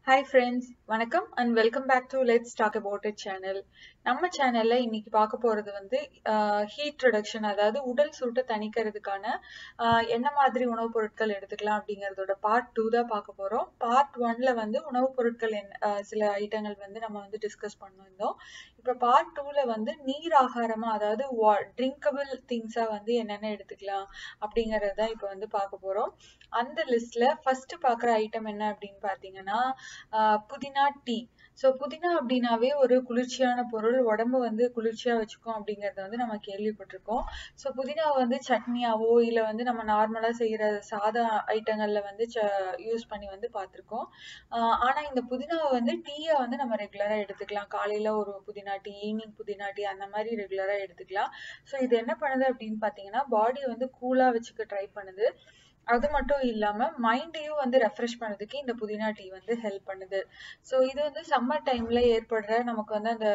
hi friends வணக்கம் and welcome back to let's talk about it channel நம்ம சேனல்ல இன்னைக்கு பார்க்க போறது வந்து ஹீட் ரிடக்ஷன் அதாவது உடல் சூட்டை தணிக்கிறதுக்கான ஆஹ் என்ன மாதிரி உணவுப் பொருட்கள் எடுத்துக்கலாம் அப்படிங்கறதோட பார்ட் டூ தான் பார்க்க போறோம் பார்ட் ஒன்ல வந்து உணவுப் பொருட்கள் என்ன ஆஹ் சில ஐட்டங்கள் வந்து நம்ம வந்து டிஸ்கஸ் பண்ணிருந்தோம் இப்ப பார்ட் டூல வந்து நீர் ஆகாரமா அதாவது ட்ரிங்கபிள் திங்ஸா வந்து என்னென்ன எடுத்துக்கலாம் அப்படிங்கறது தான் இப்ப வந்து பார்க்க போறோம் அந்த லிஸ்ட்ல ஃபர்ஸ்ட் பாக்குற ஐட்டம் என்ன அப்படின்னு பாத்தீங்கன்னா ஆஹ் புதினா டீ ஸோ புதினா அப்படின்னாவே ஒரு குளிர்ச்சியான பொருள் உடம்பு வந்து குளிர்ச்சியா வச்சுக்கும் அப்படிங்கறத வந்து நம்ம கேள்விப்பட்டிருக்கோம் ஸோ புதினாவை வந்து சட்னியாவோ இல்ல வந்து நம்ம நார்மலா செய்யற சாதா ஐட்டங்கள்ல வந்து யூஸ் பண்ணி வந்து பார்த்திருக்கோம் ஆஹ் ஆனா இந்த புதினாவை வந்து டீயா வந்து நம்ம ரெகுலரா எடுத்துக்கலாம் காலையில ஒரு புதினா டீ ஈவினிங் புதினா டீ அந்த மாதிரி ரெகுலரா எடுத்துக்கலாம் ஸோ இது என்ன பண்ணுது அப்படின்னு பாத்தீங்கன்னா பாடியை வந்து கூலா வச்சுக்க ட்ரை பண்ணுது அது மட்டும் இல்லாம மைண்டையும் வந்து ரெஃப்ரெஷ் பண்ணதுக்கு இந்த புதினா டீ வந்து ஹெல்ப் பண்ணுது ஸோ இது வந்து சம்மர் டைம்ல ஏற்படுற நமக்கு வந்து அந்த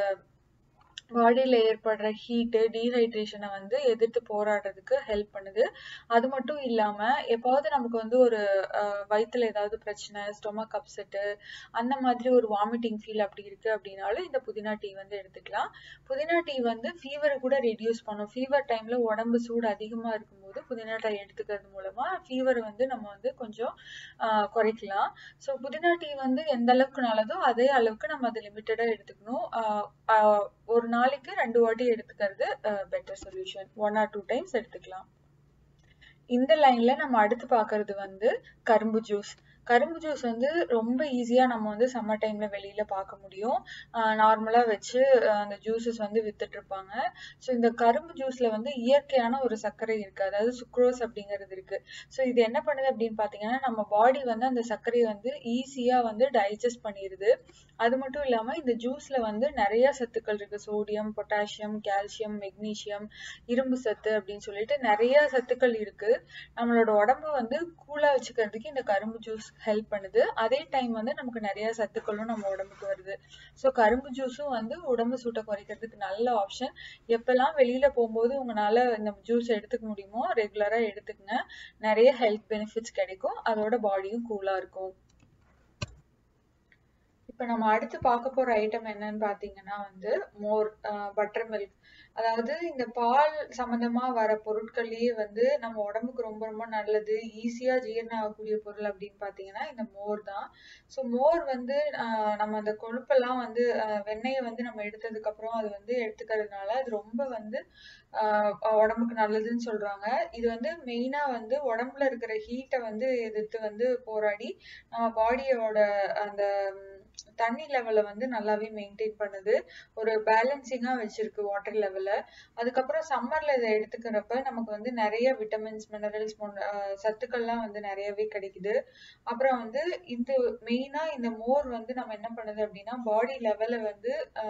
பாடியில ஏற்படுற ஹீட்டு டீஹைட்ரேஷனை வந்து எதிர்த்து போராடுறதுக்கு ஹெல்ப் பண்ணுது அது மட்டும் இல்லாம எப்பாவது நமக்கு வந்து ஒரு வயிற்றுல ஏதாவது பிரச்சனை ஸ்டொமக் அப்செட்டு அந்த மாதிரி ஒரு வாமிட்டிங் ஃபீல் அப்படி இருக்கு அப்படின்னாலும் இந்த புதினா டீ வந்து எடுத்துக்கலாம் புதினா டீ வந்து ஃபீவரை கூட ரெடியூஸ் பண்ணும் ஃபீவர் டைம்ல உடம்பு சூடு அதிகமா இருக்கும்போது புதினா டீ எடுத்துக்கிறது மூலமா ஃபீவர் வந்து நம்ம வந்து கொஞ்சம் குறைக்கலாம் ஸோ புதினா டீ வந்து எந்த அளவுக்கு நல்லதோ அதே அளவுக்கு நம்ம அதை லிமிட்டடா எடுத்துக்கணும் ஒரு நாளைக்கு ரெண்டு வாட்டி எடுத்துக்கிறது better solution one or two times எடுத்துக்கலாம் இந்த லைன்ல நம்ம அடுத்து பாக்குறது வந்து கரும்பு ஜூஸ் கரும்பு ஜூஸ் வந்து ரொம்ப ஈஸியா நம்ம வந்து சம்மர் டைம்ல வெளியில பார்க்க முடியும் நார்மலா வச்சு அந்த ஜூசஸ் வந்து வித்துட்டு இருப்பாங்க ஸோ இந்த கரும்பு ஜூஸ்ல வந்து இயற்கையான ஒரு சர்க்கரை இருக்கு அதாவது சுக்ரோஸ் அப்படிங்கிறது இருக்கு ஸோ இது என்ன பண்ணுது அப்படின்னு பாத்தீங்கன்னா நம்ம பாடி வந்து அந்த சர்க்கரையை வந்து ஈஸியா வந்து டைஜஸ்ட் பண்ணிடுது அது மட்டும் இல்லாம இந்த ஜூஸ்ல வந்து நிறைய சத்துக்கள் இருக்கு சோடியம் பொட்டாசியம் கால்சியம் மெக்னீசியம் இரும்பு சத்து அப்படின்னு சொல்லிட்டு நிறைய சத்துக்கள் இருக்கு நம்மளோட உடம்பு வந்து கூலா வச்சுக்கிறதுக்கு இந்த கரும்பு ஜூஸ் ஹெல்ப் பண்ணுது அதே டைம் வந்து நமக்கு நிறைய சத்துக்களும் நம்ம உடம்புக்கு வருது ஸோ கரும்பு ஜூஸும் வந்து உடம்பு சூட்டை குறைக்கிறதுக்கு நல்ல ஆப்ஷன் எப்பெல்லாம் வெளியில போகும்போது உங்களால இந்த ஜூஸ் எடுத்துக்க முடியுமோ ரெகுலரா எடுத்துக்கங்க நிறைய ஹெல்த் பெனிஃபிட்ஸ் கிடைக்கும் அதோட பாடியும் கூலா இருக்கும் இப்ப நம்ம அடுத்து பார்க்க போற ஐட்டம் என்னன்னு பாத்தீங்கன்னா வந்து மோர் பட்டர் மில்க் அதாவது இந்த பால் சம்பந்தமா வர பொருட்கள்லயே வந்து நம்ம உடம்புக்கு ரொம்ப ரொம்ப நல்லது ஈஸியா ஜீரணம் ஆகக்கூடிய பொருள் அப்படின்னு பாத்தீங்கன்னா இந்த மோர் தான் ஸோ மோர் வந்து நம்ம அந்த கொழுப்பெல்லாம் வந்து வெண்ணெயை வந்து நம்ம எடுத்ததுக்கு அப்புறம் அது வந்து எடுத்துக்கிறதுனால அது ரொம்ப வந்து உடம்புக்கு நல்லதுன்னு சொல்றாங்க இது வந்து மெயினா வந்து உடம்புல இருக்கிற ஹீட்டை வந்து எதிர்த்து வந்து போராடி நம்ம பாடியோட அந்த தண்ணி லெவலை வந்து நல்லாவே மெயின்டைன் பண்ணுது ஒரு பேலன்சிங்கா வச்சிருக்கு வாட்டர் லெவல அதுக்கப்புறம் சம்மர்ல இதை எடுத்துக்கிறப்ப நமக்கு வந்து நிறைய விட்டமின்ஸ் மினரல்ஸ் சத்துக்கள்லாம் வந்து நிறையவே கிடைக்குது அப்புறம் வந்து இந்த மெயினா இந்த மோர் வந்து நம்ம என்ன பண்ணுது அப்படின்னா பாடி லெவல வந்து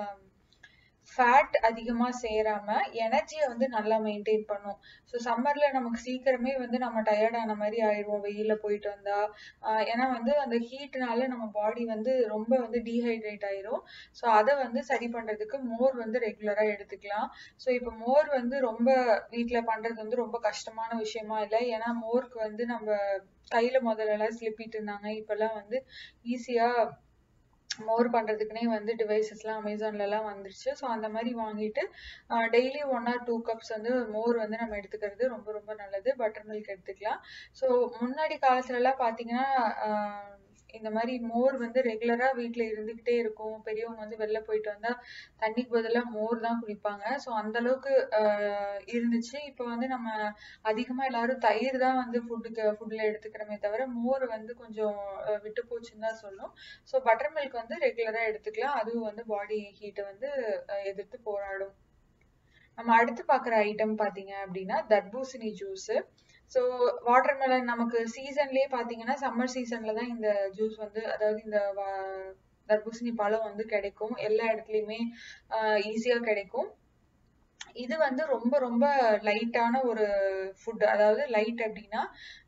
ஃபேட் அதிகமா சேராம எனர்ஜியை வந்து நல்லா மெயின்டைன் பண்ணும் ஸோ சம்மர்ல நமக்கு சீக்கிரமே வந்து நம்ம டயர்ட் ஆன மாதிரி ஆயிடுவோம் வெயில போயிட்டு வந்தா ஏன்னா வந்து அந்த ஹீட்னால நம்ம பாடி வந்து ரொம்ப வந்து டீஹைட்ரேட் ஆயிரும் ஸோ அதை வந்து சரி பண்றதுக்கு மோர் வந்து ரெகுலரா எடுத்துக்கலாம் ஸோ இப்போ மோர் வந்து ரொம்ப வீட்டுல பண்றது வந்து ரொம்ப கஷ்டமான விஷயமா இல்லை ஏன்னா மோருக்கு வந்து நம்ம கையில முதல்ல எல்லாம் ஸ்லிப்பிட்டு இருந்தாங்க இப்பெல்லாம் வந்து ஈஸியா மோர் பண்றதுக்குனே வந்து டிவைசஸ் எல்லாம் அமேசான்ல எல்லாம் வந்துருச்சு ஸோ அந்த மாதிரி வாங்கிட்டு daily one or two cups வந்து மோர் வந்து நம்ம எடுத்துக்கிறது ரொம்ப ரொம்ப நல்லது பட்டர் மில்க் எடுத்துக்கலாம் ஸோ முன்னாடி காலத்துல எல்லாம் பாத்தீங்கன்னா இந்த மாதிரி மோர் வந்து ரெகுலரா வீட்டுல இருந்துகிட்டே இருக்கும் பெரியவங்க வந்து வெளில போயிட்டு வந்தா தண்ணிக்கு பதிலா மோர் தான் குடிப்பாங்க ஸோ அந்த அளவுக்கு இருந்துச்சு இப்போ வந்து நம்ம அதிகமா எல்லாரும் தயிர் தான் வந்து ஃபுட்டுக்கு ஃபுட்ல எடுத்துக்கிறோமே தவிர மோர் வந்து கொஞ்சம் விட்டு போச்சுன்னு தான் சொல்லும் ஸோ பட்டர் மில்க் வந்து ரெகுலரா எடுத்துக்கலாம் அதுவும் வந்து பாடி ஹீட்டை வந்து எதிர்த்து போராடும் நம்ம அடுத்து பாக்குற ஐட்டம் பாத்தீங்க அப்படின்னா தர்பூசணி ஜூஸ் ஸோ வாட்டர் மெலன் நமக்கு சீசன்லயே பாத்தீங்கன்னா சம்மர் சீசன்ல தான் இந்த ஜூஸ் வந்து அதாவது இந்த தர்பூசணி பழம் வந்து கிடைக்கும் எல்லா இடத்துலயுமே ஈஸியா கிடைக்கும் இது வந்து ரொம்ப ரொம்ப லைட்டான ஒரு ஃபுட் அதாவது லைட் அப்படின்னா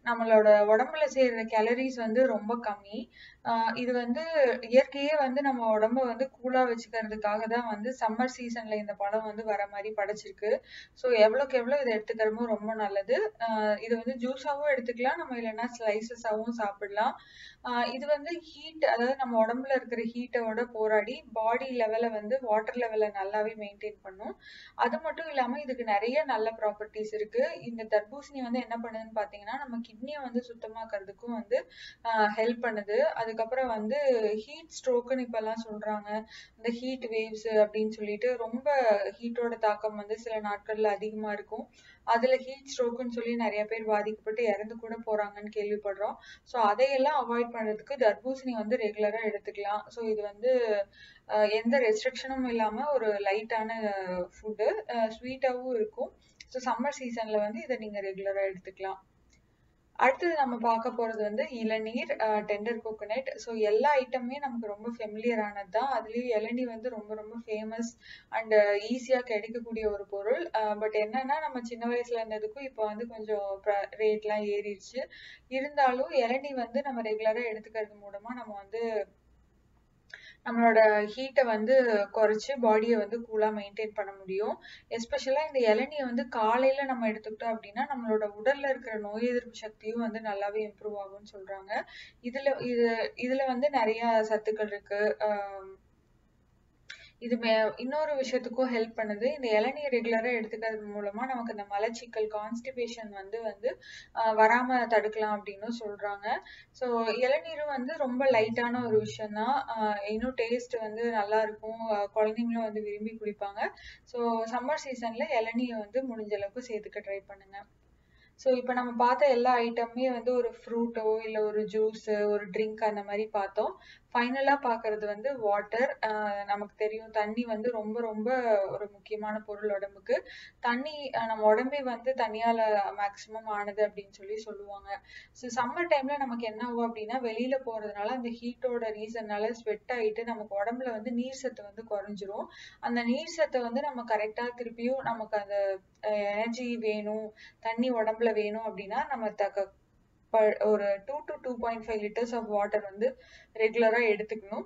நம்மளோட உடம்புல சேர்ற கேலரிஸ் வந்து ரொம்ப கம்மி ஆஹ் இது வந்து இயற்கையே வந்து நம்ம உடம்ப வந்து கூலா வச்சுக்கிறதுக்காக தான் வந்து சம்மர் சீசன்ல இந்த பழம் வந்து வர மாதிரி படைச்சிருக்கு ஸோ எவ்வளோக்கு எவ்வளோ இதை எடுத்துக்கிறமோ ரொம்ப நல்லது ஆஹ் இது வந்து ஜூஸாவும் எடுத்துக்கலாம் நம்ம இல்லைன்னா ஸ்லைசஸாவும் சாப்பிடலாம் ஆஹ் இது வந்து ஹீட் அதாவது நம்ம உடம்புல இருக்கிற ஹீட்டோட போராடி பாடி லெவலை வந்து வாட்டர் லெவலை நல்லாவே மெயின்டைன் பண்ணும் அது மட்டும் இல்லாம இதுக்கு நிறைய நல்ல ப்ராப்பர்ட்டிஸ் இருக்கு இந்த தர்பூசணி வந்து என்ன பண்ணுதுன்னு பாத்தீங்கன்னா நம்ம கிட்னியை வந்து சுத்தமாக்குறதுக்கும் வந்து ஹெல்ப் பண்ணுது அதுக்கப்புறம் வந்து ஹீட் ஸ்ட்ரோக்குன்னு இப்பெல்லாம் சொல்றாங்க இந்த ஹீட் வேவ்ஸ் அப்படின்னு சொல்லிட்டு ரொம்ப ஹீட்டோட தாக்கம் வந்து சில நாட்கள்ல அதிகமா இருக்கும் அதுல ஹீட் ஸ்ட்ரோக்குன்னு சொல்லி நிறைய பேர் பாதிக்கப்பட்டு இறந்து கூட போறாங்கன்னு கேள்விப்படுறோம் ஸோ அதையெல்லாம் அவாய்ட் பண்றதுக்கு தர்பூசணி வந்து ரெகுலரா எடுத்துக்கலாம் ஸோ இது வந்து அஹ், எந்த ரெஸ்ட்ரிக்ஷனும் இல்லாம ஒரு லைட்டான ஃபுட்டு ஸ்வீட்டாவும் இருக்கும் ஸோ சம்மர் சீசன்ல வந்து இதை நீங்க ரெகுலரா எடுத்துக்கலாம் அடுத்தது நம்ம பார்க்க போறது வந்து இளநீர் டெண்டர் கோகோனட் ஸோ எல்லா ஐட்டமுமே நமக்கு ரொம்ப ஃபெமிலியர் ஆனது தான் அதுலயும் இளநீ வந்து ரொம்ப ரொம்ப ஃபேமஸ் அண்ட் ஈஸியா கிடைக்கக்கூடிய ஒரு பொருள் பட் என்னன்னா நம்ம சின்ன வயசுல இருந்ததுக்கும் இப்போ வந்து கொஞ்சம் ரேட்லாம் ஏறிடுச்சு இருந்தாலும் இளநீ வந்து நம்ம ரெகுலரா எடுத்துக்கிறது மூலமா நம்ம வந்து நம்மளோட ஹீட்டை வந்து குறைச்சு பாடியை வந்து கூலா மெயின்டைன் பண்ண முடியும் எஸ்பெஷலா இந்த இளநியை வந்து காலையில நம்ம எடுத்துக்கிட்டோம் அப்படின்னா நம்மளோட உடல்ல இருக்கிற நோய் எதிர்ப்பு சக்தியும் வந்து நல்லாவே இம்ப்ரூவ் ஆகும்னு சொல்றாங்க இதுல இது இதுல வந்து நிறைய சத்துக்கள் இருக்கு ஆஹ் இது மே இன்னொரு விஷயத்துக்கும் ஹெல்ப் பண்ணுது இந்த இளநீர் ரெகுலரா எடுத்துக்கிறது மூலமா நமக்கு இந்த மலச்சிக்கல் கான்ஸ்டிபேஷன் வந்து வந்து ஆஹ் வராம தடுக்கலாம் அப்படின்னு சொல்றாங்க ஸோ இளநீரும் வந்து ரொம்ப லைட்டான ஒரு விஷயம் தான் இன்னும் டேஸ்ட் வந்து நல்லா இருக்கும் ஆஹ் குழந்தைங்களும் வந்து விரும்பி குடிப்பாங்க ஸோ சம்மர் சீசன்ல இளநீயை வந்து முடிஞ்ச அளவுக்கு சேர்த்துக்க ட்ரை பண்ணுங்க ஸோ இப்போ நம்ம பார்த்த எல்லா ஐட்டமுமே வந்து ஒரு ஃப்ரூட்டோ இல்லை ஒரு ஜூஸு ஒரு ட்ரிங்க் அந்த மாதிரி பார்த்தோம் ஃபைனலாக பார்க்கறது வந்து வாட்டர் நமக்கு தெரியும் தண்ணி வந்து ரொம்ப ரொம்ப ஒரு முக்கியமான பொருள் உடம்புக்கு தண்ணி அஹ் நம்ம உடம்பே வந்து தண்ணியால் மேக்ஸிமம் ஆனது அப்படின்னு சொல்லி சொல்லுவாங்க ஸோ சம்மர் டைமில் நமக்கு என்ன ஆகும் அப்படின்னா வெளியில் போகிறதுனால அந்த ஹீட்டோட ரீசன்னால ஸ்வெட் ஆகிட்டு நமக்கு உடம்புல வந்து நீர் சத்து வந்து குறைஞ்சிரும் அந்த நீர் சத்தை வந்து நம்ம கரெக்டாக திருப்பியும் நமக்கு அந்த எனர்ஜி வேணும் தண்ணி உடம்புல வேணும் அப்படின்னா நம்ம தக்க ப- ஒரு two to two point five litres of water வந்து ரெகுலரா எடுத்துக்கணும்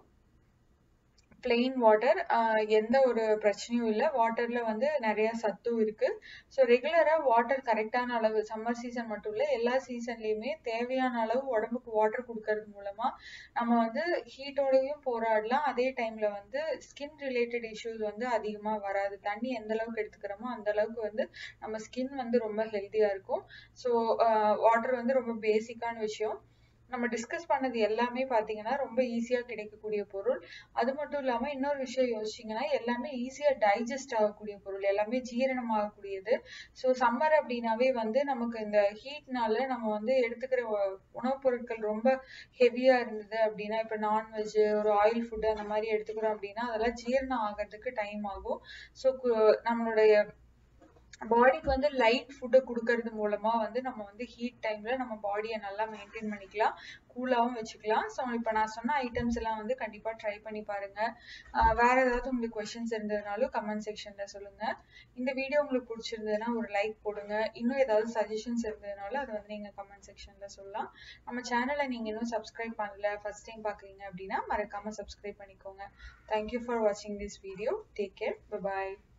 பிளெயின் வாட்டர் எந்த ஒரு பிரச்சனையும் இல்லை வாட்டர்ல வந்து நிறைய சத்தும் இருக்கு ஸோ ரெகுலரா வாட்டர் கரெக்டான அளவு சம்மர் சீசன் மட்டும் இல்லை எல்லா சீசன்லயுமே தேவையான அளவு உடம்புக்கு வாட்டர் கொடுக்கறது மூலமா நம்ம வந்து ஹீட்டோடயும் போராடலாம் அதே டைம்ல வந்து ஸ்கின் ரிலேட்டட் இஷ்யூஸ் வந்து அதிகமா வராது தண்ணி எந்த அளவுக்கு எடுத்துக்கிறோமோ அந்த அளவுக்கு வந்து நம்ம ஸ்கின் வந்து ரொம்ப ஹெல்த்தியா இருக்கும் ஸோ வாட்டர் வந்து ரொம்ப பேசிக்கான விஷயம் நம்ம டிஸ்கஸ் பண்ணது எல்லாமே பாத்தீங்கன்னா ரொம்ப ஈஸியா கிடைக்கக்கூடிய பொருள் அது மட்டும் இல்லாம இன்னொரு விஷயம் யோசிச்சீங்கன்னா எல்லாமே ஈஸியா டைஜஸ்ட் ஆகக்கூடிய பொருள் எல்லாமே ஜீரணம் ஆகக்கூடியது ஸோ சம்மர் அப்படின்னாவே வந்து நமக்கு இந்த ஹீட்னால நம்ம வந்து எடுத்துக்கிற உ- உணவுப் பொருட்கள் ரொம்ப ஹெவியா இருந்தது அப்படின்னா இப்ப நான்வெஜ் ஒரு ஆயில் ஃபுட் அந்த மாதிரி எடுத்துக்கிறோம் அப்படின்னா அதெல்லாம் ஜீரணம் ஆகிறதுக்கு டைம் ஆகும் ஸோ நம்மளுடைய பாடிக்கு வந்து லைட் ஃபுட்டை கொடுக்கறது மூலமா வந்து நம்ம வந்து ஹீட் டைம்ல நம்ம பாடியை நல்லா மெயின்டைன் பண்ணிக்கலாம் கூலாவும் வச்சுக்கலாம் ஸோ இப்போ நான் சொன்ன ஐட்டம்ஸ் எல்லாம் வந்து கண்டிப்பா ட்ரை பண்ணி பாருங்க ஆஹ் வேற ஏதாவது உங்களுக்கு கொஷின்ஸ் இருந்ததுனாலும் கமெண்ட் செக்ஷன்ல சொல்லுங்க இந்த வீடியோ உங்களுக்கு பிடிச்சிருந்ததுன்னா ஒரு லைக் போடுங்க இன்னும் ஏதாவது சஜஷன்ஸ் இருந்ததுனாலும் அதை வந்து நீங்க கமெண்ட் செக்ஷன்ல சொல்லலாம் நம்ம சேனலை நீங்க இன்னும் சப்ஸ்கிரைப் பண்ணல ஃபர்ஸ்ட் டைம் பாக்குறீங்க அப்படின்னா மறக்காம சப்ஸ்கிரைப் பண்ணிக்கோங்க தேங்க்யூ ஃபார் வாட்சிங் this video take care by